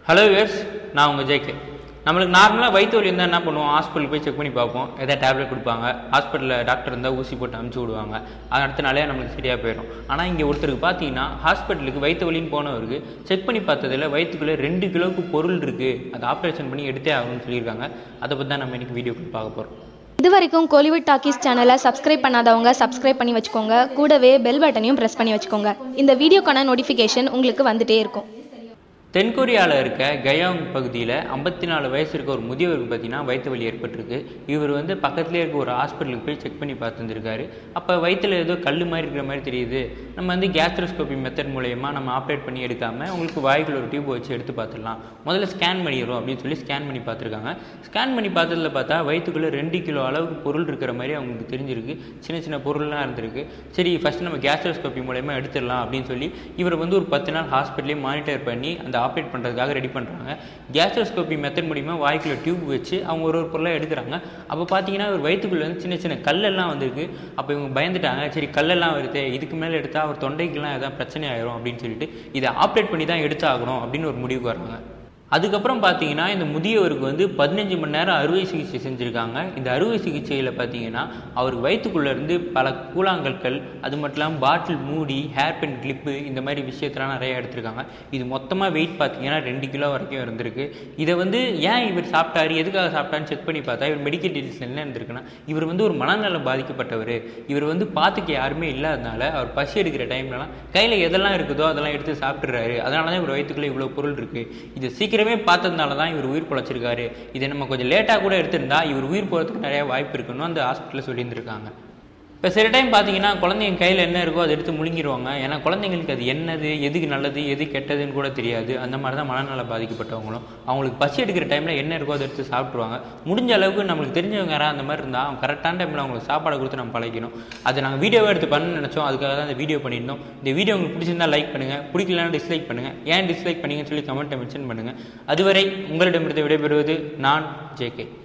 hello wears நான் உங்கள் JK நம்மளுக்கு நார்மலாக வயிற்று வலி இருந்தால் என்ன பண்ணுவோம் ஹாஸ்பிட்டல் போய் செக் பண்ணி பார்ப்போம் எதாவது டேப்லெட் கொடுப்பாங்க ஹாஸ்பிட்டலில் டாக்டர் இருந்தால் ஊசி போட்டு அமுச்சு விடுவாங்க அது அடுத்த நாளே நம்மளுக்கு சரியாக போயிடும் ஆனால் இங்கே ஒருத்தருக்கு பார்த்தீங்கன்னா ஹாஸ்பிட்டலுக்கு வயிற்று வலின்னு போனவருக்கு செக் பண்ணி பார்த்ததில் வயிற்றுக்குள்ளே ரெண்டு கிலோவுக்கு பொருள் இருக்குது அதை ஆப்ரேஷன் பண்ணி எடுத்தே ஆகணும்னு சொல்லியிருக்காங்க அதை பற்றி தான் நம்ம இன்னைக்கு வீடியோக்கு பார்க்க போகிறோம் இது வரைக்கும் கோலிவுட் டாக்கீஸ் சேனலை சப்ஸ்கிரைப் பண்ணாதவங்க சப்ஸ்கிரைப் பண்ணி வச்சுக்கோங்க கூடவே பெல் பட்டனையும் ப்ரெஸ் பண்ணி வச்சுக்கோங்க இந்த வீடியோக்கான நோட்டிஃபிகேஷன் உங்களுக்கு வந்துட்டே இருக்கும் தென்கொரியாவில் இருக்க கயாங் பகுதியில் ஐம்பத்தி நாலு வயசு இருக்க ஒரு முதியவருக்கு பார்த்தீங்கன்னா வயிற்று வலி ஏற்பட்டிருக்கு இவர் வந்து பக்கத்துலேயே இருக்க ஒரு ஹாஸ்பிட்டலுக்கு போய் செக் பண்ணி பார்த்துருந்துருக்காரு அப்போ வயிற்றில் ஏதோ கல் மாதிரி இருக்கிற மாதிரி தெரியுது நம்ம வந்து கேஸ்ட்ரோஸ்கோபி மெத்தட் மூலயமா நம்ம ஆப்ரேட் பண்ணி எடுக்காமல் உங்களுக்கு வாய்க்குள்ள ஒரு டியூப் வச்சு எடுத்து பார்த்துடலாம் முதல்ல ஸ்கேன் பண்ணிடுறோம் அப்படின்னு சொல்லி ஸ்கேன் பண்ணி பார்த்துருக்காங்க ஸ்கேன் பண்ணி பார்த்ததுல பார்த்தா வயிற்றுக்குள்ளே ரெண்டு கிலோ அளவுக்கு பொருள் இருக்கிற மாதிரி அவங்களுக்கு தெரிஞ்சிருக்கு சின்ன சின்ன பொருள்லாம் இருந்திருக்கு சரி ஃபஸ்ட்டு நம்ம கேஸ்ட்ரோஸ்கோபி மூலயமா எடுத்துடலாம் அப்படின்னு சொல்லி இவர் வந்து ஒரு பத்து நாள் ஹாஸ்பிட்டலே மானிட்டர் பண்ணி அந்த ஆப்ரேட் பண்ணுறதுக்காக ரெடி பண்ணுறாங்க கேஸ்ட்ரோஸ்கோபி மெத்தட் மூலிமா வாய்க்குள்ள டியூப் வச்சு அவங்க ஒரு ஒரு பொருளாக எடுக்கிறாங்க அப்போ பார்த்தீங்கன்னா ஒரு வயிற்றுக்குள்ளே வந்து சின்ன சின்ன கல்லெல்லாம் வந்திருக்கு அப்போ இவங்க பயந்துட்டாங்க சரி கல்லெல்லாம் வருது இதுக்கு மேலே எடுத்தால் அவர் தொண்டைக்கெல்லாம் எதாவது பிரச்சனை ஆயிரும் அப்படின்னு சொல்லிட்டு இதை ஆப்ரேட் பண்ணி தான் எடுத்தாகணும் அப்படின்னு ஒரு முடிவுக்கு வராங்க அதுக்கப்புறம் பார்த்தீங்கன்னா இந்த முதியவருக்கு வந்து பதினஞ்சு மணி நேரம் அறுவை சிகிச்சை செஞ்சுருக்காங்க இந்த அறுவை சிகிச்சையில் பார்த்தீங்கன்னா அவர் வயிற்றுக்குள்ளே இருந்து பல கூழாங்கற்கள் அது மட்டும் இல்லாமல் பாட்டில் மூடி ஹேர் பென் கிளிப்பு இந்த மாதிரி விஷயத்தெல்லாம் நிறைய எடுத்திருக்காங்க இது மொத்தமாக வெயிட் பார்த்தீங்கன்னா ரெண்டு கிலோ வரைக்கும் இருந்திருக்கு இதை வந்து ஏன் இவர் சாப்பிட்டாரு எதுக்காக சாப்பிட்டான்னு செக் பண்ணி பார்த்தா இவர் மெடிக்கல் டீட்டெயில்ஸ் என்ன இருந்திருக்குன்னா இவர் வந்து ஒரு மனநலம் பாதிக்கப்பட்டவர் இவர் வந்து பார்த்துக்க யாருமே இல்லாதனால அவர் பசி எடுக்கிற டைம்லலாம் கையில் எதெல்லாம் இருக்குதோ அதெல்லாம் எடுத்து சாப்பிட்றாரு அதனால தான் இவர் வயிற்றுக்குள்ளே இவ்வளோ பொருள் இருக்குது இது சீக்கிரமே பார்த்ததுனால தான் இவர் உயிர் பொழைச்சிருக்காரு இதை நம்ம கொஞ்சம் லேட்டாக கூட எடுத்திருந்தா இவர் உயிர் போகிறதுக்கு நிறைய வாய்ப்பு இருக்குன்னு அந்த ஹாஸ்பிட்டலில் சொல்லியிருந்திருக்காங்க இப்போ சில டைம் பார்த்தீங்கன்னா குழந்தைங்க கையில் என்ன இருக்கோ அதை எடுத்து முழுங்கிடுவாங்க ஏன்னா குழந்தைங்களுக்கு அது என்னது எதுக்கு நல்லது எது கெட்டதுன்னு கூட தெரியாது அந்த மாதிரி தான் மனநல பாதிக்கப்பட்டவங்களும் அவங்களுக்கு பசி எடுக்கிற டைமில் என்ன இருக்கோ அதை எடுத்து சாப்பிட்ருவாங்க முடிஞ்ச அளவுக்கு நம்மளுக்கு தெரிஞ்சவங்க யாராவது அந்த மாதிரி இருந்தால் அவங்க கரெக்டான டைமில் அவங்களுக்கு சாப்பாடை கொடுத்து நம்ம பழகிக்கணும் அதை நாங்கள் வீடியோவாக எடுத்து பண்ண நினச்சோம் அதுக்காக தான் இந்த வீடியோ பண்ணியிருந்தோம் இந்த வீடியோ உங்களுக்கு பிடிச்சிருந்தா லைக் பண்ணுங்கள் பிடிக்கலன்னா டிஸ்லைக் பண்ணுங்கள் ஏன் டிஸ்லைக் பண்ணீங்கன்னு சொல்லி கமெண்ட்டை மென்ஷன் பண்ணுங்கள் அதுவரை உங்களிடமிருந்து விடைபெறுவது நான் ஜேகே